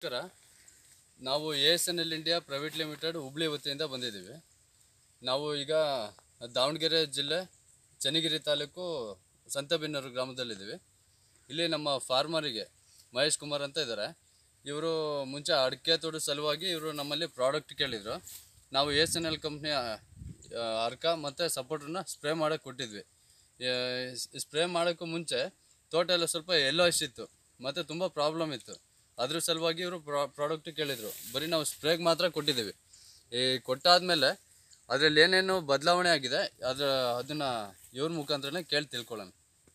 ನಮಸ್ಕಾರ ನಾವು A S N L India private limited Hubli ವತಿಯಿಂದ ಬಂದಿದ್ದೀವಿ ನಾವು ಈಗ ದಾವಣಗೆರೆ ಜಿಲ್ಲೆ ಚನ್ನಗಿರಿ ತಾಲೂಕು ಸಂತಬೆನ್ನೂರು ಗ್ರಾಮದಲ್ಲಿದ್ದೀವಿ ಇಲ್ಲಿ ನಮ್ಮ ಫಾರ್ಮರಿಗೆ ಮಹೇಶ್ ಕುಮಾರ್ ಅಂತ ಇದ್ದಾರೆ ಇವರು ಮುಂಚೆ ಅಡಿಕೆ ತೋಟದ ಸಲುವಾಗಿ ಇವರು ನಮ್ಮಲ್ಲಿ ಪ್ರಾಡಕ್ಟ್ ಕೇಳಿದರು ನಾವು ಎ ಎಸ್ ಎನ್ ಎಲ್ ಕಂಪ್ನಿಯ ಅರ್ಕ ಮತ್ತು ಸಪೋರ್ಟನ್ನ ಸ್ಪ್ರೇ ಮಾಡೋಕ್ಕೆ ಕೊಟ್ಟಿದ್ವಿ ಸ್ಪ್ರೇ ಮಾಡೋಕ್ಕೂ ಮುಂಚೆ ತೋಟ ಎಲ್ಲ ಸ್ವಲ್ಪ ಎಲ್ಲೋ ಇತ್ತು ಮತ್ತು ತುಂಬ ಪ್ರಾಬ್ಲಮ್ ಇತ್ತು ಅದ್ರ ಸಲುವಾಗಿ ಇವರು ಪ್ರಾಡಕ್ಟ್ ಕೇಳಿದರು ಬರೀ ನಾವು ಸ್ಪ್ರೇಗೆ ಮಾತ್ರ ಕೊಟ್ಟಿದ್ದೀವಿ ಈ ಕೊಟ್ಟಾದ್ಮೇಲೆ ಅದರಲ್ಲಿ ಏನೇನು ಬದಲಾವಣೆ ಆಗಿದೆ ಅದರ ಅದನ್ನು ಇವ್ರ ಮುಖಾಂತರನೇ ಕೇಳಿ ತಿಳ್ಕೊಳ್ಳೋಣ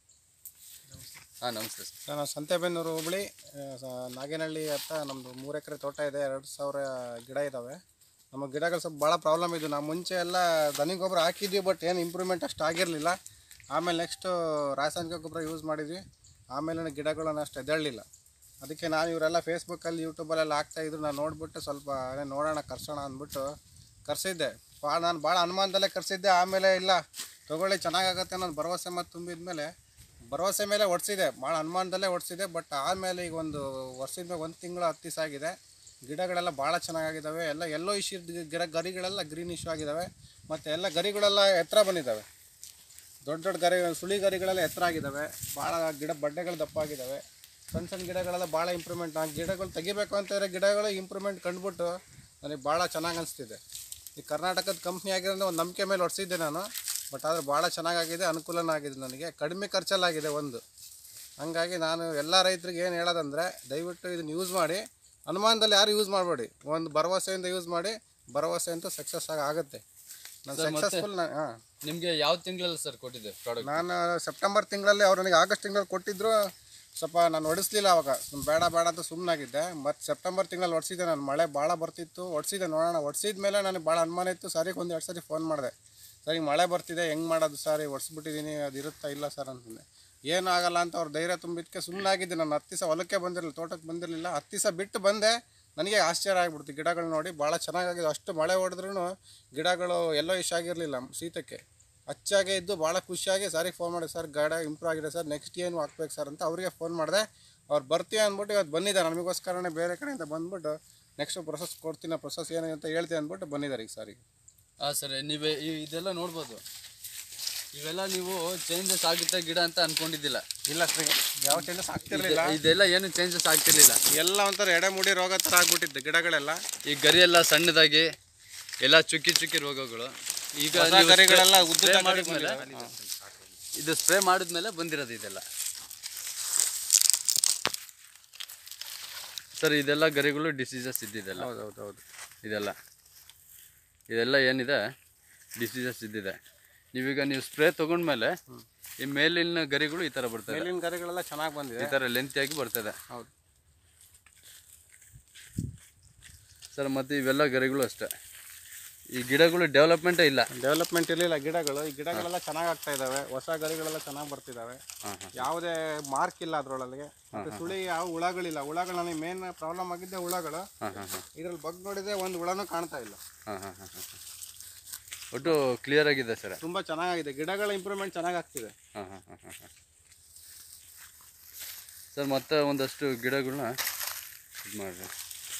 ಹಾಂ ನಮಸ್ತೆ ಸರ್ ನಾನು ಸಂತೆಬೆನ್ನೂರು ಹೋಬಳಿ ಆ, ಸ- ನಾಗೇನಹಳ್ಳಿ ಹತ್ತ ನಮ್ಮದು ಮೂರು ಎಕರೆ ತೋಟ ಇದೆ ಎರಡು ಸಾವಿರ ಗಿಡ ಇದ್ದಾವೆ ನಮ್ಮ ಗಿಡಗಳು ಸ್ವಲ್ಪ ಭಾಳ ಪ್ರಾಬ್ಲಮ್ ಇದ್ದು ನಾವು ಮುಂಚೆ ಎಲ್ಲ ದನಿ ಗೊಬ್ಬರ ಹಾಕಿದ್ವಿ ಬಟ್ ಏನು ಇಂಪ್ರೂವ್ಮೆಂಟ್ ಅಷ್ಟು ಆಗಿರಲಿಲ್ಲ ಆಮೇಲೆ ನೆಕ್ಸ್ಟು ರಾಸಾಯನಿಕ ಗೊಬ್ಬರ ಯೂಸ್ ಮಾಡಿದ್ವಿ ಆಮೇಲೆ ಗಿಡಗಳನ್ನು ಅಷ್ಟು ಎದ್ದೇಳಲಿಲ್ಲ ಅದಕ್ಕೆ ನಾನು ಇವರೆಲ್ಲ ಫೇಸ್ಬುಕ್ಕಲ್ಲಿ ಯೂಟ್ಯೂಬಲ್ಲೆಲ್ಲ ಹಾಕ್ತಾಯಿದ್ರು ನಾನು ನೋಡಿಬಿಟ್ಟು ಸ್ವಲ್ಪ ಅದೇ ನೋಡೋಣ ಕರ್ಸೋಣ ಅಂದ್ಬಿಟ್ಟು ಕರ್ಸಿದ್ದೆ ಭಾಳ ನಾನು ಭಾಳ ಅನುಮಾನದಲ್ಲೇ ಕರ್ಸಿದ್ದೆ ಆಮೇಲೆ ಇಲ್ಲ ತೊಗೊಳ್ಳಿ ಚೆನ್ನಾಗಾಗತ್ತೆ ಅನ್ನೋದು ಭರವಸೆ ಮತ್ತು ತುಂಬಿದ ಮೇಲೆ ಭರವಸೆ ಮೇಲೆ ಓಡಿಸಿದೆ ಭಾಳ ಅನುಮಾನದಲ್ಲೇ ಓಡಿಸಿದೆ ಬಟ್ ಆಮೇಲೆ ಈಗ ಒಂದು ವರ್ಷದ ಮೇಲೆ ಒಂದು ತಿಂಗಳು ಹತ್ತು ದಿವಸ ಆಗಿದೆ ಗಿಡಗಳೆಲ್ಲ ಭಾಳ ಚೆನ್ನಾಗಿದ್ದಾವೆ ಎಲ್ಲ ಎಲ್ಲೋ ಇಶ್ ಗಿಡ ಗರಿಗಳೆಲ್ಲ ಗ್ರೀನ್ ಇಶ್ಯೂ ಆಗಿದ್ದಾವೆ ಮತ್ತು ಎಲ್ಲ ಗರಿಗಳೆಲ್ಲ ಎತ್ತರ ಬಂದಿದ್ದಾವೆ ದೊಡ್ಡ ದೊಡ್ಡ ಗರಿ ಸುಳಿ ಗರಿಗಳೆಲ್ಲ ಎತ್ತರ ಆಗಿದ್ದಾವೆ ಭಾಳ ಗಿಡ ಬಡ್ಡೆಗಳು ದಪ್ಪ ಆಗಿದ್ದಾವೆ ಸಣ್ಣ ಸಣ್ಣ ಗಿಡಗಳೆಲ್ಲ ಭಾಳ ಇಂಪ್ರೂವ್ಮೆಂಟ್ ಆ ಗಿಡಗಳು ತೆಗಿಬೇಕು ಅಂತಂದರೆ ಗಿಡಗಳು ಇಂಪ್ರೂವ್ಮೆಂಟ್ ಕಂಡುಬಿಟ್ಟು ನನಗೆ ಭಾಳ ಚೆನ್ನಾಗಿ ಅನಿಸ್ತಿದೆ ಈ ಕರ್ನಾಟಕದ ಕಂಪ್ನಿ ಆಗಿರೋದ್ರೆ ಒಂದು ನಂಬಿಕೆ ಮೇಲೆ ಹೊಡ್ಸಿದ್ದೆ ನಾನು ಬಟ್ ಆದರೆ ಭಾಳ ಚೆನ್ನಾಗಾಗಿದೆ ಅನುಕೂಲನೂ ಆಗಿದೆ ನನಗೆ ಕಡಿಮೆ ಖರ್ಚಲ್ಲಾಗಿದೆ ಒಂದು ಹಂಗಾಗಿ ನಾನು ಎಲ್ಲ ರೈತರಿಗೆ ಏನು ಹೇಳೋದಂದರೆ ದಯವಿಟ್ಟು ಇದನ್ನು ಯೂಸ್ ಮಾಡಿ ಅನುಮಾನದಲ್ಲಿ ಯಾರು ಯೂಸ್ ಮಾಡಬೇಡಿ ಒಂದು ಭರವಸೆಯಿಂದ ಯೂಸ್ ಮಾಡಿ ಭರವಸೆ ಅಂತೂ ಸಕ್ಸಸ್ ಆಗಿ ಆಗುತ್ತೆ ನಾನು ಸಕ್ಸಸ್ಫುಲ್ ಹಾಂ ನಿಮಗೆ ಯಾವ ತಿಂಗಳಲ್ಲಿ ಸರ್ ಕೊಟ್ಟಿದ್ದೆ ಪ್ರಾಡಕ್ಟ್ ನಾನು ಸೆಪ್ಟೆಂಬರ್ ತಿಂಗಳಲ್ಲಿ ಅವ್ರು ನನಗೆ ಆಗಸ್ಟ್ ತಿಂಗಳಲ್ಲಿ ಕೊಟ್ಟಿದ್ರು ಸ್ವಲ್ಪ ನಾನು ಹೊಡಿಸ್ಲಿಲ್ಲ ಅವಾಗ ಸುಮ್ ಬೇಡ ಬೇಡ ಅಂತ ಸುಮ್ಮನಾಗಿದ್ದೆ ಮತ್ತು ಸೆಪ್ಟೆಂಬರ್ ತಿಂಗಳಲ್ಲಿ ಹೊಡ್ಸಿದ್ದೆ ನಾನು ಮಳೆ ಭಾಳ ಬರ್ತಿತ್ತು ಹೊಡ್ಸಿದ್ದೆ ನೋಡೋಣ ಹೊಡ್ಸಿದ ಮೇಲೆ ನನಗೆ ಭಾಳ ಅನುಮಾನ ಇತ್ತು ಸರಿಗೆ ಒಂದು ಎರಡು ಸರಿ ಫೋನ್ ಮಾಡಿದೆ ಸರಿ ಮಳೆ ಬರ್ತಿದೆ ಹೆಂಗೆ ಮಾಡೋದು ಸರ್ ಈಗ ಹೊಡ್ಸ್ಬಿಟ್ಟಿದ್ದೀನಿ ಅದು ಇರುತ್ತಾ ಇಲ್ಲ ಸರ್ ಅಂತಂದೆ ಏನೂ ಆಗಲ್ಲ ಅಂತ ಅವ್ರು ಧೈರ್ಯ ತುಂಬಿದ್ದಕ್ಕೆ ಸುಮ್ಮನಾಗಿದ್ದೆ ನಾನು ಹತ್ತು ದಿವಸ ಹೊಲಕ್ಕೆ ಬಂದಿರಲಿಲ್ಲ ತೋಟಕ್ಕೆ ಬಂದಿರಲಿಲ್ಲ ಹತ್ತು ದಿವಸ ಬಿಟ್ಟು ಬಂದೆ ನನಗೆ ಆಶ್ಚರ್ಯ ಆಗಿಬಿಡ್ತು ಗಿಡಗಳು ನೋಡಿ ಭಾಳ ಚೆನ್ನಾಗಿದೆ ಅಷ್ಟು ಮಳೆ ಹೊಡೆದ್ರೂ ಗಿಡಗಳು ಎಲ್ಲೋ ಇಶ್ ಆಗಿರಲಿಲ್ಲ ಶೀತಕ್ಕೆ ಹಚ್ಚಾಗೆ ಇದ್ದು ಭಾಳ ಖುಷಿಯಾಗಿ ಸರಿಗೆ ಫೋನ್ ಮಾಡಿ ಸರ್ ಗಾಡಿ ಇಂಪ್ರೂವ್ ಆಗಿದೆ ಸರ್ ನೆಕ್ಸ್ಟ್ ಏನು ಹಾಕ್ಬೇಕು ಸರ್ ಅಂತ ಅವರಿಗೆ ಫೋನ್ ಮಾಡಿದೆ ಅವ್ರು ಬರ್ತೀವಿ ಅಂದ್ಬಿಟ್ಟು ಇವತ್ತು ಬಂದಿದ್ದಾರೆ ನಮಗೋಸ್ಕರನೇ ಬೇರೆ ಕಡೆಯಿಂದ ಬಂದ್ಬಿಟ್ಟು ನೆಕ್ಸ್ಟ್ ಪ್ರೊಸೆಸ್ ಕೊಡ್ತೀನಿ ಪ್ರೊಸೆಸ್ ಏನು ಅಂತ ಹೇಳ್ತೀನಿ ಅಂದ್ಬಿಟ್ಟು ಬಂದಿದ್ದಾರೆ ಈಗ ಸರಿಗೆ ಹಾಂ ಸರ್ ನೀವೇ ಈ- ಇದೆಲ್ಲ ನೋಡ್ಬೋದು ಇವೆಲ್ಲ ನೀವು ಚೇಂಜಸ್ ಆಗುತ್ತೆ ಗಿಡ ಅಂತ ಅನ್ಕೊಂಡಿದ್ದಿಲ್ಲ ಇಲ್ಲ ಸರ್ ಯಾವ ಚೇಂಜಸ್ ಆಗ್ತಿರ್ಲಿಲ್ಲ ಇದೆಲ್ಲ ಏನು ಚೇಂಜಸ್ ಆಗ್ತಿರ್ಲಿಲ್ಲ ಎಲ್ಲ ಒಂಥರ ಎಡೆಮುಡಿ ರೋಗ ಥರ ಆಗ್ಬಿಟ್ಟಿತ್ತು ಗಿಡಗಳೆಲ್ಲ ಈ ಗರಿ ಎಲ್ಲ ಸಣ್ಣದಾಗಿ ಎಲ್ಲ ಚುಕ್ಕಿ ಚುಕ್ಕಿ ರೋಗಗಳು ಈಗ ಹೊಸ ನೀವು ಗರಿಗಳೆಲ್ಲ spray- ಉದ್ದುದ್ದ spray ಗರಿ ಮಾಡಿದ್ಮೇಲೆ ಬಂದಿದೆ. ಇದು ಸ್ಪ್ರೇ ಮಾಡಿದ್ಮೇಲೆ ಬಂದಿರೋದು ಇದೆಲ್ಲ ಸರ್ ಇದೆಲ್ಲ ಗರಿಗಳು ಡಿಸೀಸಸ್ ಇದ್ದಿದ್ದೆಲ್ಲ ಹೌದು ಹೌದು ಹೌದು ಇದೆಲ್ಲ ಇದೆಲ್ಲ ಏನಿದೆ ಡಿಸೀಸಸ್ ಇದ್ದಿದೆ ನೀವೀಗ ನೀವು ಸ್ಪ್ರೇ ತೊಗೊಂಡ್ಮೇಲೆ ಈ ಮೇಲಿನ ಗರಿಗಳು ಈ ಥರ ಬರ್ತದೆ ಮೇಲಿನ ಗರಿಗಳೆಲ್ಲ ಚೆನ್ನಾಗಿ ಬಂದಿದೆ ಈ ಥರ ಲೆಂತಿಯಾಗಿ ಬರ್ತದೆ ಹೌದು ಸರ್ ಮತ್ತು ಇವೆಲ್ಲ ಗರಿಗಳು ಅಷ್ಟೇ ಈ ಗಿಡಗಳು ಡೆವಲಪ್ಮೆಂಟೇ ಇಲ್ಲ ಡೆವಲಪ್ಮೆಂಟ್ ಇರಲಿಲ್ಲ ಗಿಡಗಳು ಈ ಗಿಡಗಳೆಲ್ಲ ಚೆನ್ನಾಗಿ ಆಗ್ತಾ ಇದಾವೆ ಹೊಸ ಗರಿಗಳೆಲ್ಲ ಚೆನ್ನಾಗಿ ಬರ್ತಿದಾವೆ ಹಾಂ ಹಾಂ ಯಾವುದೇ ಮಾರ್ಕ್ ಇಲ್ಲ ಅದ್ರೊಳಗೆ ಮತ್ತೆ ಸುಳಿ ಯಾವ ಹುಳಗಳಿಲ್ಲ ಹುಳಗಳು ನನಗೆ ಮೇನ್ ಪ್ರಾಬ್ಲಮ್ ಆಗಿದ್ದೆ ಹುಳಗಳು ಹಾಂ ಹಾಂ ಹಾಂ ಇದ್ರಲ್ಲಿ ಬಗ್ ನೋಡಿದ್ರೆ ಒಂದು ಹುಳನೂ ಕಾಣ್ತಾ ಇಲ್ಲ ಹಾಂ ಹಾಂ ಹಾಂ ಹಾಂ ಒಟ್ಟು ಕ್ಲಿಯರ್ ಆಗಿದೆ ಸರ್ ತುಂಬಾ ಚೆನ್ನಾಗಿದೆ ಗಿಡಗಳ ಇಂಪ್ರೂವ್ಮೆಂಟ್ ಚೆನ್ನಾಗಿ ಆಗ್ತಿದೆ ಹಾಂ ಹಾಂ ಹಾಂ ಹಾಂ ಹಾಂ ಸರ್ ಮತ್ತೆ ಒಂದಷ್ಟು ಗಿಡಗಳನ್ನ ಇದು ಮಾಡಿರಿ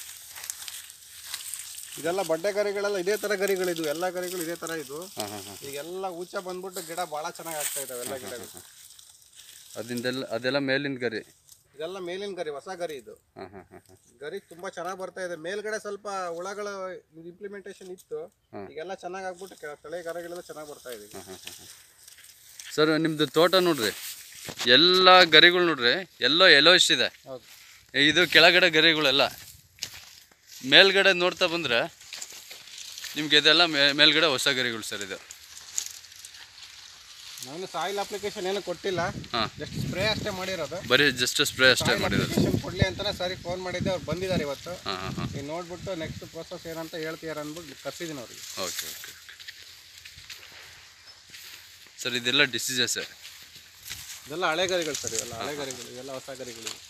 ಇದೆಲ್ಲ ಬಡ್ಡೆ ಗರಿಗಳೆಲ್ಲ ಇದೇ ತರ ಗರಿಗಳಿದ್ವು ಎಲ್ಲ ಗರಿಗಳು ಇದೇ ತರ ಇದ್ವು ಹಾಂ ಹಾಂ ಹಾಂ ಈಗೆಲ್ಲ ಉಚ್ಚ ಬಂದ್ಬಿಟ್ಟು ಗಿಡ ಭಾಳ ಚೆನ್ನಾಗಿ ಆಗ್ತಾ ಇದಾವೆ ಎಲ್ಲ ಗಿಡಗಳು ಅದಿಂದೆಲ್ಲ ಅದೆಲ್ಲ ಮೇಲಿನ ಗರಿ ಇದೆಲ್ಲ ಮೇಲಿನ ಗರಿ ಹೊಸ ಗರಿ ಇದು ಹಾಂ ಹಾಂ ಹಾಂ ಹಾಂ ಗರಿ ತುಂಬಾ ಚೆನ್ನಾಗಿ ಬರ್ತಾ ಇದೆ ಮೇಲ್ಗಡೆ ಸ್ವಲ್ಪ ಹುಳಗಳ ಇಂಪ್ಲಿಮೆಂಟೇಷನ್ ಇತ್ತು ಈಗೆಲ್ಲ ಚೆನ್ನಾಗಿ ಆಗ್ಬಿಟ್ಟು ಕೆ- ತಳೆ ಗರಿಗಳೆಲ್ಲ ಚೆನ್ನಾಗಿ ಬರ್ತಾ ಇದೆ ಈಗ. ಸರ್ ನಿಮ್ಮದು ತೋಟ ನೋಡ್ರಿ ಎಲ್ಲ ಗರಿಗಳು ನೋಡ್ರಿ ಎಲ್ಲೋ ಎಲೋಶ್ ಇದೆ ಹೌದು ಇದು ಕೆಳಗಡೆ ಗರಿಗಳೆಲ್ಲ ಮೇಲ್ಗಡೆ ನೋಡ್ತಾ ಬಂದರೆ ನಿಮ್ಗೆ ಇದೆಲ್ಲ ಮೇ- ಮೇಲ್ಗಡೆ ಹೊಸ ಗರಿಗಳು ಸರ್ ಇದು ನಾನು ಸಾಯಿಲ್ ಅಪ್ಲಿಕೇಶನ್ ಏನು ಕೊಟ್ಟಿಲ್ಲ ಹಾಂ ಜಸ್ಟ್ ಸ್ಪ್ರೇ ಅಷ್ಟೇ ಮಾಡಿರೋದು ಬರೀ ಜಸ್ಟ್ ಸ್ಪ್ರೇ ಅಷ್ಟೇ ಮಾಡಿರೋದು ಅಪ್ಲಿಕೇಶನ್ ಕೊಡ್ಲಿ ಅಂತಾನೆ ಸರಿ ಫೋನ್ ಮಾಡಿದ್ದೆ ಅವ್ರು ಬಂದಿದ್ದಾರೆ ಇವತ್ತು ಹಾಂ ಹಾಂ ಹಾಂ ಈಗ ನೋಡ್ಬಿಟ್ಟು ನೆಕ್ಸ್ಟ್ ಪ್ರೊಸೆಸ್ ಏನಂತ ಹೇಳ್ತೀಯಾರ ಅಂದ್ಬಿಟ್ಟು ಕರ್ಸಿದ್ದೀನಿ ಅವ್ರಿಗೆ ಓಕೆ ಓಕೆ ಸರ್ ಇದೆಲ್ಲ ಡಿಸೀಸಸ್ ಇದೆಲ್ಲ ಹಳೆ ಗರಿಗಳು ಸರ್ ಇವೆಲ್ಲ ಹಳೆ ಗರಿಗಳು ಇವೆಲ್ಲ ಹೊಸ ಗರಿಗಳು ಇವು.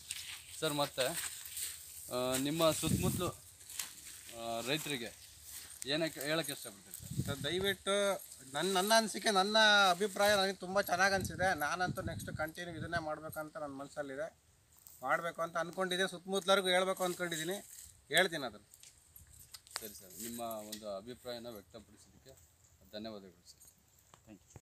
ಸರ್ ಮತ್ತೆ ಆ, ನಿಮ್ಮ ಸುತ್ತಮುತ್ತಲು ರೈತರಿಗೆ ಏನಕ್ಕೆ ಹೇಳಕ್ಕೆ ಇಷ್ಟಪಡ್ತೀರಿ ಸರ್ ಸರ್ ದಯವಿಟ್ಟು ನನ್ನ ನನ್ನ ಅನಿಸಿಕೆ ನನ್ನ ಅಭಿಪ್ರಾಯ ನನಗೆ ತುಂಬ ಚೆನ್ನಾಗಿ ಅನಿಸಿದೆ ನಾನಂತೂ ನೆಕ್ಸ್ಟ್ ಕಂಟಿನ್ಯೂ ಇದನ್ನೇ ಮಾಡಬೇಕಂತ ನನ್ನ ಮನಸ್ಸಲ್ಲಿದೆ ಮಾಡಬೇಕು ಅಂತ ಅಂದ್ಕೊಂಡಿದ್ದೆ ಸುತ್ತಮುತ್ತಲರಿಗೂ ಹೇಳ್ಬೇಕು ಅಂದ್ಕೊಂಡಿದ್ದೀನಿ ಹೇಳ್ತೀನಿ ಅದನ್ನು ಸರಿ ಸರ್ ನಿಮ್ಮ ಒಂದು ಅಭಿಪ್ರಾಯನ ವ್ಯಕ್ತಪಡಿಸಿದ್ದಕ್ಕೆ ಧನ್ಯವಾದಗಳು ಸರ್ ಥ್ಯಾಂಕ್ ಯು